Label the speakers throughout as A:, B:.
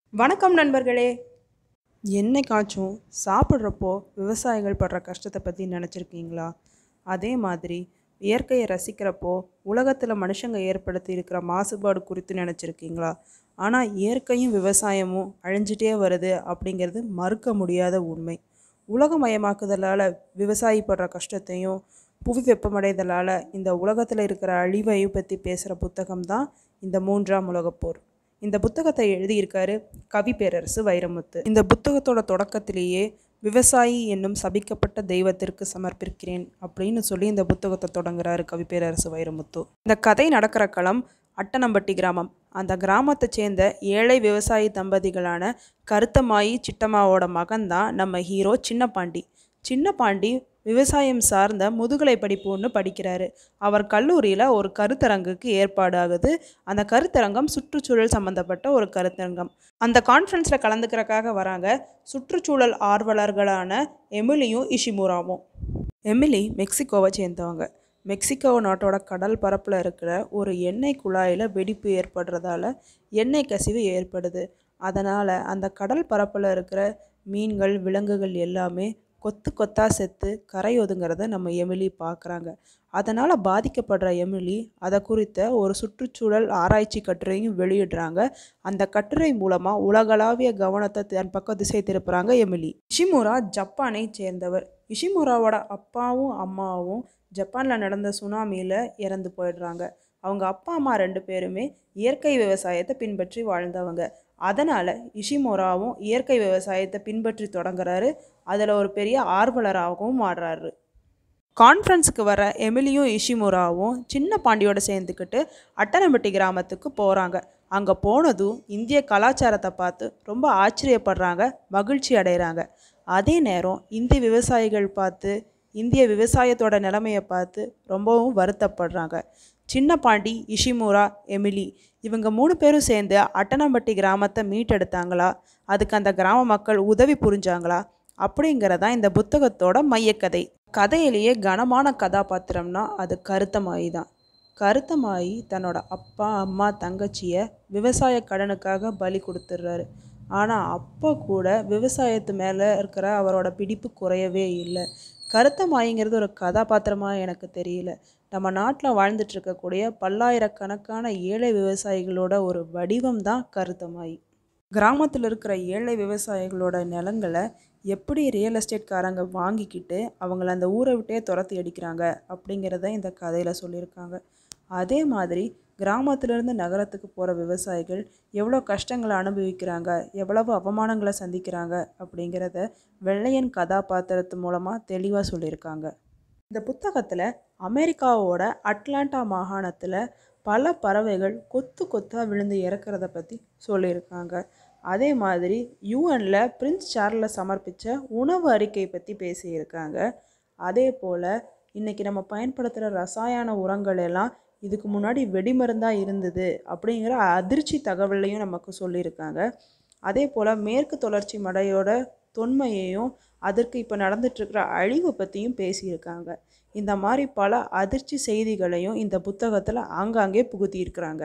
A: வணக்கம் நண்பர்களே என்னைக்காச்சும் சாப்பிட்றப்போ விவசாயிகள் படுற கஷ்டத்தை பற்றி நினச்சிருக்கீங்களா அதே மாதிரி இயற்கையை ரசிக்கிறப்போ உலகத்தில் மனுஷங்க ஏற்படுத்தி இருக்கிற மாசுபாடு குறித்து நினச்சிருக்கீங்களா ஆனால் இயற்கையும் விவசாயமும் அழிஞ்சிட்டே வருது அப்படிங்கிறது மறுக்க முடியாத உண்மை உலகமயமாக்குதலால் விவசாயி படுற கஷ்டத்தையும் புவி வெப்பமடைதலால் இந்த உலகத்தில் இருக்கிற அழிவையும் பற்றி பேசுகிற புத்தகம் தான் இந்த மூன்றாம் உலகப் போர் இந்த புத்தகத்தை எழுதியிருக்காரு கவி பேரரசு வைரமுத்து இந்த புத்தகத்தோட தொடக்கத்திலேயே விவசாயி என்னும் சபிக்கப்பட்ட தெய்வத்திற்கு சமர்ப்பிக்கிறேன் அப்படின்னு சொல்லி இந்த புத்தகத்தை தொடங்குறாரு கவி பேரரசு வைரமுத்து இந்த கதை நடக்கிற களம் அட்டனம்பட்டி கிராமம் அந்த கிராமத்தை சேர்ந்த ஏழை விவசாயி தம்பதிகளான கருத்தமாயி சிட்டம்மாவோட மகன்தான் நம்ம ஹீரோ சின்னப்பாண்டி சின்னப்பாண்டி விவசாயம் சார்ந்த முதுகலை படிப்பு ஒன்று படிக்கிறாரு அவர் கல்லூரியில் ஒரு கருத்தரங்குக்கு ஏற்பாடு ஆகுது அந்த கருத்தரங்கம் சுற்றுச்சூழல் சம்மந்தப்பட்ட ஒரு கருத்தரங்கம் அந்த கான்ஃபரன்ஸில் கலந்துக்கிறக்காக வராங்க சுற்றுச்சூழல் ஆர்வலர்களான எமிலியும் இஷிமுராவும் எமிலி மெக்சிகோவை சேர்ந்தவங்க மெக்சிகோ நாட்டோட கடல் பரப்பில் இருக்கிற ஒரு எண்ணெய் குழாயில் வெடிப்பு ஏற்படுறதால எண்ணெய் கசிவு ஏற்படுது அதனால் அந்த கடல் பரப்பில் இருக்கிற மீன்கள் விலங்குகள் எல்லாமே கொத்து கொத்தா செத்து கரை ஒதுங்கிறத நம்ம எமிலி பார்க்குறாங்க அதனால் பாதிக்கப்படுற எமிலி அதை குறித்த ஒரு சுற்றுச்சூழல் ஆராய்ச்சி கட்டுரையும் வெளியிடுறாங்க அந்த கட்டுரை மூலமாக உலகளாவிய கவனத்தை தன் பக்கம் திசை திருப்புறாங்க எமிலி இஷிமுரா ஜப்பானை சேர்ந்தவர் இஷிமுராவோட அப்பாவும் அம்மாவும் ஜப்பானில் நடந்த சுனாமியில் இறந்து போயிடுறாங்க அவங்க அப்பா அம்மா ரெண்டு பேருமே இயற்கை விவசாயத்தை பின்பற்றி வாழ்ந்தவங்க அதனால் இஷிமோராவும் இயற்கை விவசாயத்தை பின்பற்றி தொடங்குறாரு அதில் ஒரு பெரிய ஆர்வலராகவும் மாறுறாரு கான்ஃபரன்ஸுக்கு வர எமிலியும் இஷிமுராவும் சின்ன பாண்டியோட சேர்ந்துக்கிட்டு அட்டனம்பட்டி கிராமத்துக்கு போகிறாங்க அங்கே போனதும் இந்திய கலாச்சாரத்தை பார்த்து ரொம்ப ஆச்சரியப்படுறாங்க மகிழ்ச்சி அடைகிறாங்க அதே நேரம் இந்திய விவசாயிகள் பார்த்து இந்திய விவசாயத்தோட நிலைமையை பார்த்து ரொம்பவும் வருத்தப்படுறாங்க சின்ன பாண்டி இஷிமுரா எமிலி இவங்க மூணு பேரும் சேர்ந்து அட்டனம்பட்டி கிராமத்தை மீட்டெடுத்தாங்களா அதுக்கு அந்த கிராம மக்கள் உதவி புரிஞ்சாங்களா அப்படிங்கிறதான் இந்த புத்தகத்தோட மையக்கதை கதையிலேயே கனமான கதாபாத்திரம்னா அது கருத்தமாயி தான் கருத்தமாயி தன்னோட அப்பா அம்மா தங்கச்சியை விவசாய கடனுக்காக பலி கொடுத்துட்றாரு ஆனால் அப்போ கூட விவசாயத்து மேலே இருக்கிற அவரோட பிடிப்பு குறையவே இல்லை கருத்தமாயிங்கிறது ஒரு கதாபாத்திரமாக எனக்கு தெரியல நம்ம நாட்டில் வாழ்ந்துட்டு இருக்கக்கூடிய பல்லாயிரக்கணக்கான ஏழை விவசாயிகளோட ஒரு வடிவம் தான் கருத்தமாயி கிராமத்தில் இருக்கிற ஏழை விவசாயிகளோட நிலங்களை எப்படி ரியல் எஸ்டேட்காரங்க வாங்கிக்கிட்டு அவங்கள அந்த ஊரை விட்டே துரத்தி அடிக்கிறாங்க அப்படிங்கிறத இந்த கதையில் சொல்லியிருக்காங்க அதே மாதிரி கிராமத்திலேருந்து நகரத்துக்கு போகிற விவசாயிகள் எவ்வளோ கஷ்டங்களை அனுபவிக்கிறாங்க எவ்வளவு அவமானங்களை சந்திக்கிறாங்க அப்படிங்கிறத வெள்ளையன் கதாபாத்திரத்து மூலமாக தெளிவாக சொல்லியிருக்காங்க இந்த புத்தகத்தில் அமெரிக்காவோட அட்லாண்டா மாகாணத்தில் பல பறவைகள் கொத்து கொத்தாக விழுந்து இறக்கிறத பற்றி சொல்லியிருக்காங்க அதே மாதிரி யூஎனில் பிரின்ஸ் சார்லில் சமர்ப்பித்த உணவு அறிக்கை பற்றி பேசியிருக்காங்க அதே போல் இன்றைக்கி நம்ம பயன்படுத்துகிற ரசாயன உரங்கள் எல்லாம் இதுக்கு முன்னாடி வெடிமருந்தாக இருந்தது அப்படிங்கிற அதிர்ச்சி தகவலையும் நமக்கு சொல்லியிருக்காங்க அதே போல் மேற்கு தொடர்ச்சி மடையோட தொன்மையையும் அதற்கு இப்போ நடந்துட்டுருக்கிற அழிவை பற்றியும் பேசியிருக்காங்க இந்த மாதிரி பல அதிர்ச்சி செய்திகளையும் இந்த புத்தகத்தில் ஆங்காங்கே புகுத்தியிருக்கிறாங்க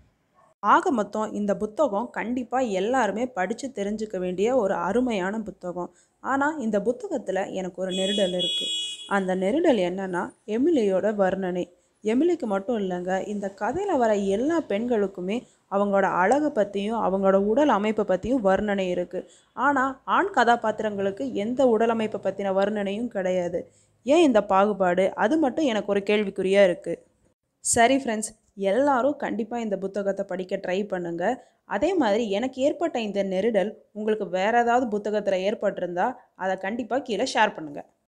A: ஆக மொத்தம் இந்த புத்தகம் கண்டிப்பாக எல்லாருமே படித்து தெரிஞ்சுக்க வேண்டிய ஒரு அருமையான புத்தகம் ஆனால் இந்த புத்தகத்தில் எனக்கு ஒரு நெருடல் இருக்குது அந்த நெருடல் என்னன்னா எமிலியோட வர்ணனை எமிலிக்கு மட்டும் இல்லைங்க இந்த கதையில் வர எல்லா பெண்களுக்குமே அவங்களோட அழகை பற்றியும் அவங்களோட உடல் அமைப்பை பற்றியும் வர்ணனை இருக்குது ஆனால் ஆண் கதாபாத்திரங்களுக்கு எந்த உடல் அமைப்பை பற்றின வர்ணனையும் கிடையாது ஏன் இந்த பாகுபாடு அது மட்டும் எனக்கு ஒரு கேள்விக்குறியாக இருக்குது சரி ஃப்ரெண்ட்ஸ் எல்லாரும் கண்டிப்பாக இந்த புத்தகத்தை படிக்க ட்ரை பண்ணுங்கள் அதே மாதிரி எனக்கு ஏற்பட்ட இந்த நெருடல் உங்களுக்கு வேறு ஏதாவது புத்தகத்தில் ஏற்பட்டிருந்தா அதை கண்டிப்பாக கீழே ஷேர் பண்ணுங்கள்